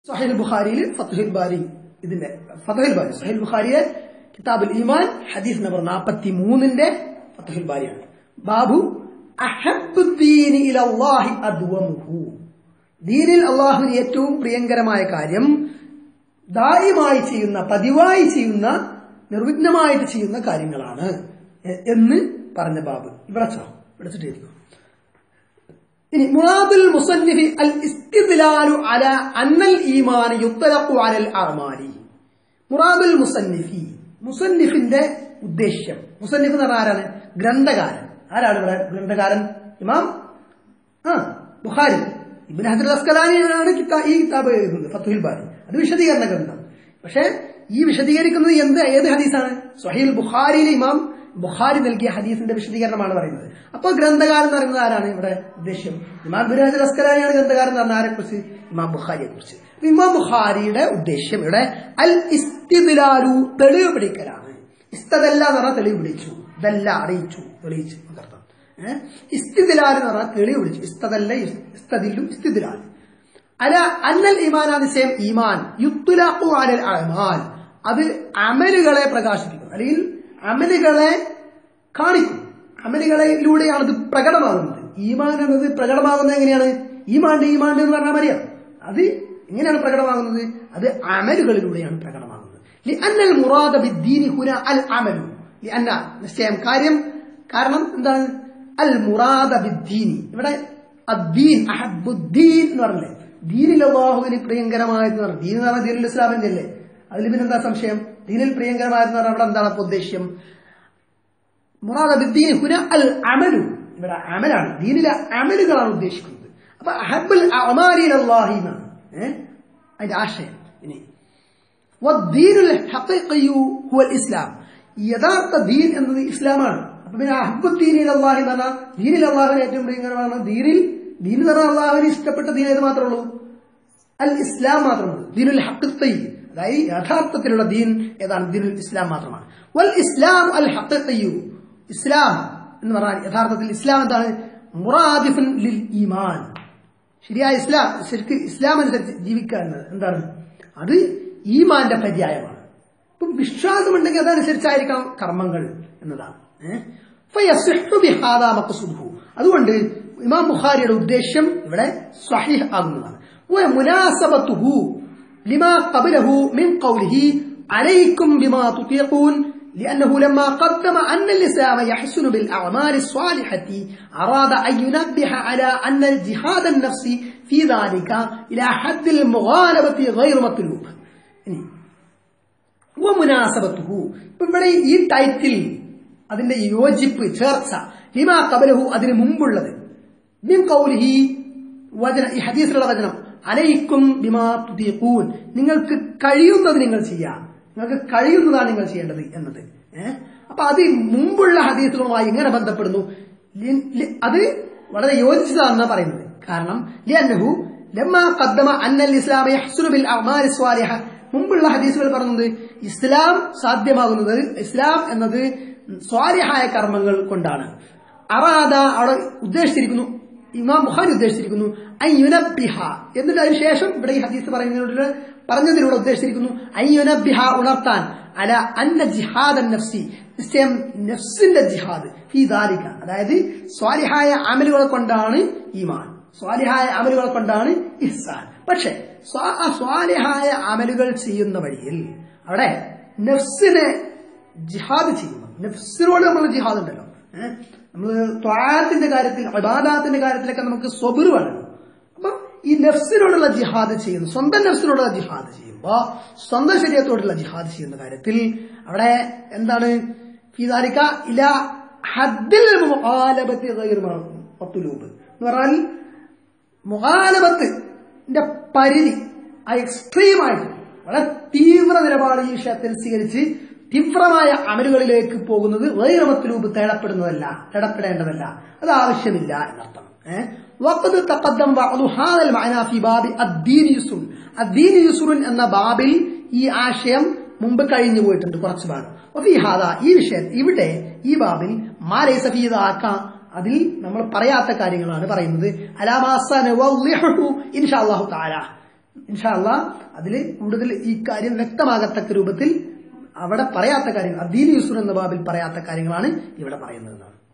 സഹീൽ ബുഖാരിയിൽ ഫത്തുൽ ബാരി ഇതിന്റെ ഫത്തുൽ ബാരി സഹീൽ ബുഖാരിയെ കിതാബുൽ ഈമാൻ ഹദീസ് നമ്പർ നാൽപ്പത്തി മൂന്നിന്റെ ഫത്തുൽ ബാരിയാണ് ബാബു അഹബ്ബുദ്ദീനി ഇലല്ലാഹി അദ്വമുഹു ദീനിൽ അള്ളാഹുവിന് ഏറ്റവും പ്രിയങ്കരമായ കാര്യം ദായമായി ചെയ്യുന്ന പതിവായി ചെയ്യുന്ന നിർവിഘ്നമായിട്ട് ചെയ്യുന്ന കാര്യങ്ങളാണ് എ- എന്ന് പറഞ്ഞ ബാബ് ഇവിടെ ചോ വിളിച്ചിട്ടിരിക്കും ഇനി മുറാദുൽ മുസന്നിഫി അൽ ഇസ്തിദ്ലാലു അല അന്നൽ ഈമാൻ യുത്തലഖു അലൽ അഅമാലി മുറാദുൽ മുസന്നിഫി മുസന്നിഫിന്റെ ഉദ്ദേശ്യം മുസന്നിഫ് എന്ന് പറഞ്ഞാൽ ആരാണ് ഗ്രന്ഥകാരൻ ആരാണ് ഇവിടെ ഗ്രന്ഥകാരൻ ഇമാം ആ ബുഖാരി ഇബിൻ ഹജർ അസ്കലാനിയാണ് കിതാ- ഈ കിതാബ് എഴുതുന്നത് ഫത്തുഹിൽ ബാരി അത് വിശദീകരണ ഗ്രന്ഥം പക്ഷെ ഈ വിശദീകരിക്കുന്നത് എന്ത് ഏത് ഹദീസാണ് സ്വഹീൽ ബുഖാരിയിലെ ഇമാം ബുഖാരി നൽകിയ ഹദീസിന്റെ വിശദീകരണമാണ് പറയുന്നത് അപ്പോൾ ഗ്രന്ഥകാരൻ എന്ന് പറയുന്നത് ആരാണ് ഇവിടെ ഉദ്ദേശ്യം ഇമാം ബിൻ ഹജർ അസ്കലാനിയാണ് ഗ്രന്ഥകാരൻ എന്ന് പറഞ്ഞ ആരെ കുറിച്ച് ഇമാം ബുഖാരിയെ കുറിച്ച് ഇമാം ബുഖാരിയുടെ ഉദ്ദേശ്യം ഇവിടെ അൽ ഇസ്തിദ്ലാലു തെളിവ് പിടിക്കലാണ് ഇസ്തദല്ല എന്ന് പറഞ്ഞാൽ തെളിവ് പിടിച്ചു ഇതല്ല അറിയിച്ചു തെളിയിച്ചു എന്നർത്ഥം ഏഹ് ഇസ്തിദ്ലാൽ എന്ന് പറഞ്ഞാൽ തെളിവ് പിടിച്ചു ഇസ്തദല്ല ഇസ്തദില്ലു ഇസ്തിദ്ലാൽ അല അന്നൽ ഈമാൻ അതിശയം ഈമാൻ യുത്തുലാഖു അലൽ അമാൽ അത് അമലുകളെ പ്രകാശിപ്പിക്കും അല്ലെങ്കിൽ അമലുകളെ കാണിക്കും അമലുകളിലൂടെയാണ് ഇത് പ്രകടമാകുന്നത് ഈമാൻ എന്നത് പ്രകടമാകുന്നത് എങ്ങനെയാണ് ഈമാണ്ട് ഈമാണ്ട് എന്ന് പറഞ്ഞാൽ മതിയോ അത് എങ്ങനെയാണ് പ്രകടമാകുന്നത് അത് അമലുകളിലൂടെയാണ് പ്രകടമാകുന്നത് ലിഅന്നൽ മുറാദ ബിദ്ദീനി ഹുന അൽ അമലു ലിഅന്ന നിശ്ചയം കാര്യം കാരണം എന്താണ് അൽ മുറാദ ബിദ്ദീനി ഇവിടെ അദ്ദീൻ അഹബുദ്ദീൻ എന്ന് പറഞ്ഞില്ലേ ദീനിൽ അള്ളാഹുവിന് പ്രിയങ്കരമായത് പറഞ്ഞു ദീൻ എന്ന് പറഞ്ഞാൽ ദീനുൽ ഇസ്ലാമിന്റെ അല്ലേ അതിൽ പിന്നെ എന്താ സംശയം ദീനിൽ പ്രിയങ്കരമായെന്ന് പറഞ്ഞാൽ അവിടെ എന്താണ് അപ്പൊ ഉദ്ദേശ്യം മുറാദ ബിദ്ദീൻ ഹുന അൽ അമലു ഇവിടെ അമലാണ് ദീനിലെ അമലുകളാണ് ഉദ്ദേശിക്കുന്നത് അപ്പൊ അഹബുൽ അമാലിൻ അള്ളാഹി എന്നാണ് ഏഹ് അതിന്റെ ആശയം ഇനി വദ്ദീനുൽ ഹഖീഖിയു ഹുവൽ ഇസ്ലാം യഥാർത്ഥ ദീൻ എന്നത് ഇസ്ലാമാണ് അപ്പൊ പിന്നെ അഹബുദ്ദീനിൽ അള്ളാഹി എന്ന് പറഞ്ഞാൽ ദീനിൽ അള്ളാഹുവിന് ഏറ്റവും പ്രിയങ്കരമാണ് ദീനിൽ ദീൻ എന്ന് പറഞ്ഞാൽ അള്ളാഹുവിന് ഇഷ്ടപ്പെട്ട ദീൻ ഏത് മാത്രമേ ഉള്ളൂ അൽ ഇസ്ലാം മാത്രമാണ് ദീനുൽ ഹഖീഖി അതായത് യഥാർത്ഥത്തിലുള്ള ദീൻ ഏതാണ് ദീനുൽ ഇസ്ലാം മാത്രമാണ് വൽ ഇസ്ലാം അൽ ഹഖീഖിയു ഇസ്ലാം എന്ന് പറഞ്ഞാൽ യഥാർത്ഥത്തിൽ ഇസ്ലാം എന്താണ് മുറാദിഫുൻ ലിൽ ഈമാൻ ശരിയായ ഇസ്ലാം ശരിക്ക് ഇസ്ലാം അനുസരിച്ച് ജീവിക്കുക എന്നത് എന്താണ് അത് ഈമാന്റെ പര്യായമാണ് ഇപ്പം വിശ്വാസമുണ്ടെങ്കിൽ അതനുസരിച്ചായിരിക്കണം കർമ്മങ്ങൾ എന്നതാണ് ഏഹ്? ഫയസിഹ്ഹു ബിഹാദാ മഖ്സുദുഹു. അതുകൊണ്ട് ഇമാം ബുഖാരിയുടെ ഉദ്ദേശ്യം ഇവിടെ സ്വഹീഹ് ആകുന്നതാണ് ومناسبته لما قبله من قوله عليكم بما تطيقون لأنه لما قدم أن الإسلام يحسن بالأعمال الصالحة أراد أن ينبه على أن الجهاد النفسي في ذلك إلى حد المغالبة غير مطلوب ഇനി മുനാസബത്തുഹു ഇപ്പൊ ഇവിടെ ഈ ടൈറ്റിൽ അതിന്റെ യോജിപ്പ് ചേർച്ച ലിമാ കബലഹു അതിന് മുമ്പുള്ളത് മിൻ കൗലിഹി വചന ഈ ഹദീസിലുള്ള വചനം അലയിക്കും ബിമാ തുതീഖൂൻ നിങ്ങൾക്ക് കഴിയുന്നത് നിങ്ങൾ ചെയ്യാം നിങ്ങൾക്ക് കഴിയുന്നതാണ് നിങ്ങൾ ചെയ്യേണ്ടത് എന്നത് ഏഹ് അപ്പൊ അത് മുമ്പുള്ള ഹദീസുകളുമായി ഇങ്ങനെ ബന്ധപ്പെടുന്നു ലി- ലി- അത് വളരെ യോജിച്ചതാണെന്ന് പറയുന്നത് കാരണം ലിയന്നഹു ലമ്മാ ഖദ്ദമ അന്നൽ ഇസ്ലാം യഹ്സുനു ബിൽ അഅമാലി സ്വാലിഹ മുമ്പുള്ള ഹദീസുകൾ പറയുന്നത് ഇസ്ലാം സാധ്യമാകുന്നത് ഇസ്ലാം എന്നത് സ്വാലിഹായ കർമ്മങ്ങൾ കൊണ്ടാണ് അറാദ അവിടെ ഉദ്ദേശിച്ചിരിക്കുന്നു ഇമാം ബുഖാരി ഉദ്ദേശിച്ചിരിക്കുന്നു അയ്യുനബിഹ എന്നിട്ട് അതിനുശേഷം ഇവിടെ ഈ ഹദീസ് പറയുന്നതിലൂടെ പറഞ്ഞതിലൂടെ ഉദ്ദേശിച്ചിരിക്കുന്നു അയ്യുനബിഹ ഉണർത്താൻ അല അന്ന ജിഹാദ് നഫ്സി നിശ്ചയം നഫ്സിന്റെ ജിഹാദ് ഫീ ദാലിക അതായത് സ്വാലിഹായ അമലുകളെ കൊണ്ടാണ് ഈമാൻ സ്വാലിഹായ അമലുകളെ കൊണ്ടാണ് ഇഹ്സാൻ പക്ഷെ സ്വാ- ആ സ്വാലിഹായ അമലുകൾ ചെയ്യുന്ന വഴിയിൽ അവിടെ നഫ്സിനെ ജിഹാദ് ചെയ്യുന്നു നഫ്സിനോട് നമ്മൾ ജിഹാദ് ഉണ്ടല്ലോ ഏഹ് നമ്മൾ ത്വാഴത്തിന്റെ കാര്യത്തിൽ അബാദാത്തിന്റെ കാര്യത്തിലൊക്കെ നമുക്ക് സ്വബുറ് വേണം അപ്പൊ ഈ നഫ്സിനോടുള്ള ജിഹാദ് ചെയ്യുന്നു സ്വന്തം നഫ്സിനോടുള്ള ജിഹാദ് ചെയ്യുമ്പോ സ്വന്തം ശരീരത്തോടുള്ള ജിഹാദ് ചെയ്യുന്ന കാര്യത്തിൽ അവിടെ എന്താണ് ഫീദാലിക്ക ഇല ഹദ്ദിൽ മുഖാലബത്തി ഗൈർ മത്തുലൂബ് എന്ന് പറഞ്ഞാൽ മുഖാലബത്തിന്റെ പരിധി ആ എക്സ്ട്രീമായിട്ട് വളരെ തീവ്ര നിലപാട് ഈ വിഷയത്തിൽ സ്വീകരിച്ച് തീവ്രമായ അമലുകളിലേക്ക് പോകുന്നത് വൈറമത്തിലൂപ് തേടപ്പെടുന്നതല്ല തേടപ്പെടേണ്ടതല്ല അത് ആവശ്യമില്ല എന്നർത്ഥം ഏഹ് وقد تقدم بعض هذا المعنى في باب الدين يسر الدين يسر എന്ന ബാബിൽ ഈ ആശയം മുമ്പ് കഴിഞ്ഞു പോയിട്ടുണ്ട് കുറച്ച് ഭാഗം അപ്പൊ ഈ ഹാദ ഈ വിഷയം ഇവിടെ ഈ ബാബിൽ മാലൈസഫീദാക്ക അതിൽ നമ്മൾ പറയാത്ത കാര്യങ്ങളാണ് പറയുന്നത് അലാമാസു ഇൻഷാ അള്ളാഹു താല ഇൻഷാല്ല അതിൽ കൂടുതൽ ഈ കാര്യം വ്യക്തമാകത്തക്ക രൂപത്തിൽ അവിടെ പറയാത്ത കാര്യങ്ങൾ അദീൻ യുസുർ എന്ന ബാബിൽ പറയാത്ത കാര്യങ്ങളാണ് ഇവിടെ പറയുന്നത് എന്നാണ്